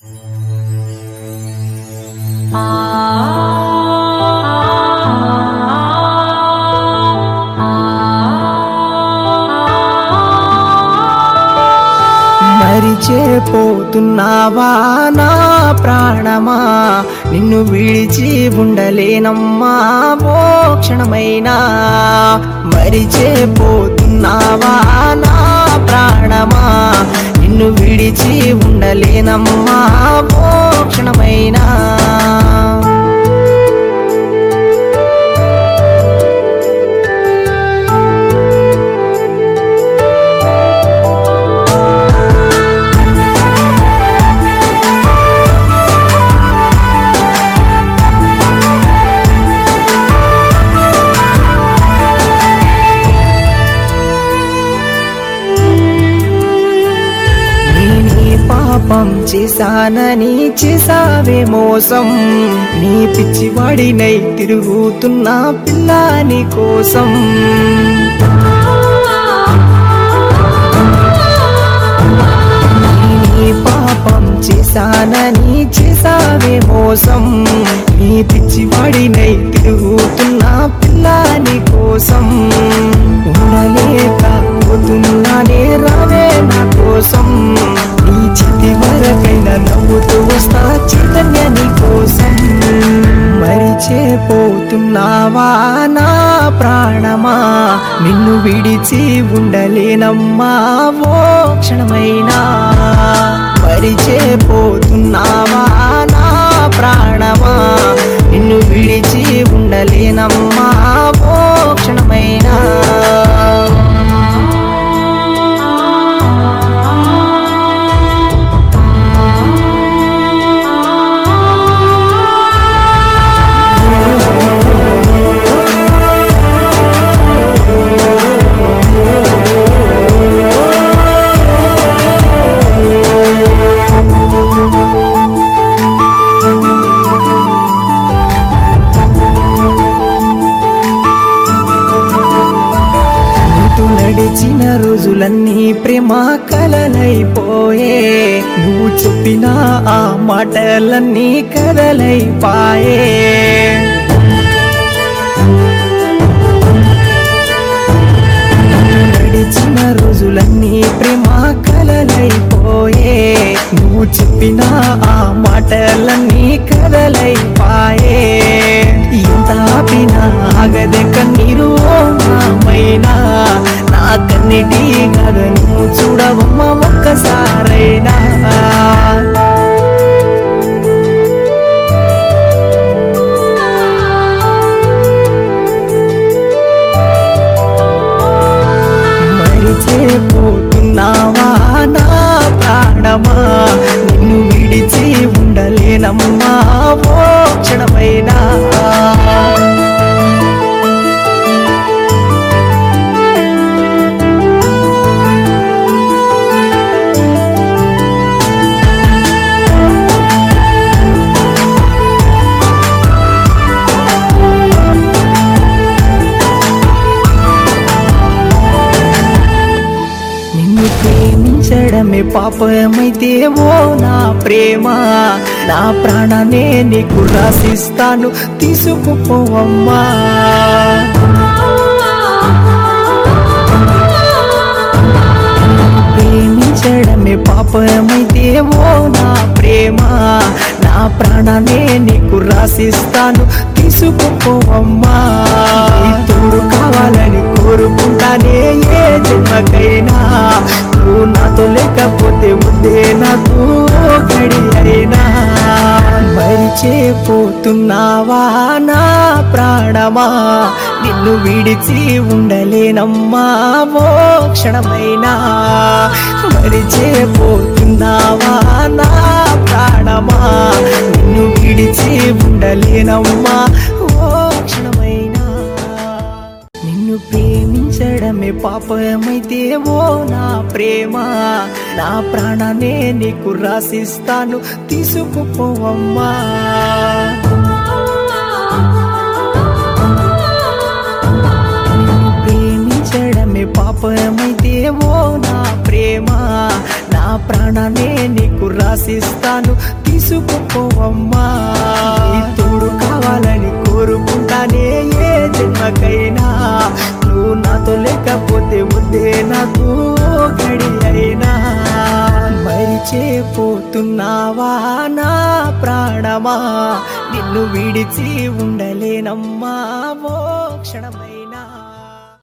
మరిచేపోతున్నావా నా ప్రాణమా నిన్ను విడిచి ఉండలేనమ్మా ఓ క్షణమైనా మరిచేపోతున్నావా నా ప్రాణమా నిన్ను విడిచి ఉండలేనమ్మా ఓ క్షణమైనా నేనే పాపం చేశానని చేసావే మోసం నీ పిచ్చివాడినై తిరుగుతున్నా పిల్లాని కోసం నేనే పాపం చేశానని చేసావే మోసం నీ పిచ్చివాడినై తిరుగుతున్నా పిల్లాని కోసం ఉండలేక పోతున్నానే రావే నా కోసం నీ చితి వరకైనా నవ్వుతూ వస్తా చైతన్య నీ కోసం మరిచేపోతున్నావా నా ప్రాణమా నిన్ను విడిచి ఉండలేనమ్మా ఓ క్షణమైనా మరిచేపోతున్నావా నా ప్రాణమా నిన్ను విడిచి ఉండలేనమ్మా ఓ క్షణమైనా నీతో నడిచిన రోజులన్నీ ప్రేమ కలలైపోయే నువ్వు చెప్పిన ఆ మాటలన్నీ కదలైపాయే నడిచిన రోజులన్నీ ప్రేమ కలలైపోయే నువ్వు చెప్పిన ఆ మాటలన్నీ కదలైపాయే ఎంత ఆపినా ఆగదే కన్నీరు ఓ నామైనా నా కన్నిటి గద నువ్వు చూడవమ్మ ఒక్కసారైనా మరిచేపోతున్నావా నా ప్రాణమా నిన్ను విడిచి ఉండలేనమ్మా ఓ క్షణమైనా నిన్ను ప్రేమించడమే పాపమైతే ఓ నా ప్రేమ నా ప్రాణానే నీకు రాసిస్తాను తీసుకుపోవమ్మా ప్రేమించడమే పాపమైతే ఓ నా ప్రేమ నా ప్రాణానే నీకు రాసిస్తాను తీసుకుపోవమ్మా నీ తోడు కావాలని కోరుకుంటానే ఏ జన్మకైనా నువ్వు నాతో లేకపోతే ముందే నాకు గడి అయినా మరిచేపోతున్నావా నా ప్రాణమా నిన్ను విడిచి ఉండలేనమ్మా ఓ క్షణమైనా మరిచేపోతున్నావా నా ప్రాణమా నిన్ను విడిచి ఉండలేనమ్మా ఓ క్షణమైనా నిన్ను ప్రేమించడమే పాపమైతే ఓ నా ప్రేమ నా ప్రాణానే నీకు రాసిస్తాను తీసుకుపోవమ్మా నిన్ను ప్రేమించడమే పాపమైతే ఓ నా ప్రేమ నా నా ప్రాణాన్ని నీకు రాసిస్తాను తీసుకుపోవమ్మా నీ తోడు కావాలని కోరుకుంటానే ఏ జన్మకైనా నువ్వు నాతో లేకపోతే ఉందే నాకు గడి అయినా మరిచేపోతున్నావా నా ప్రాణమా నిన్ను విడిచి ఉండలేనమ్మా ఓ క్షణమై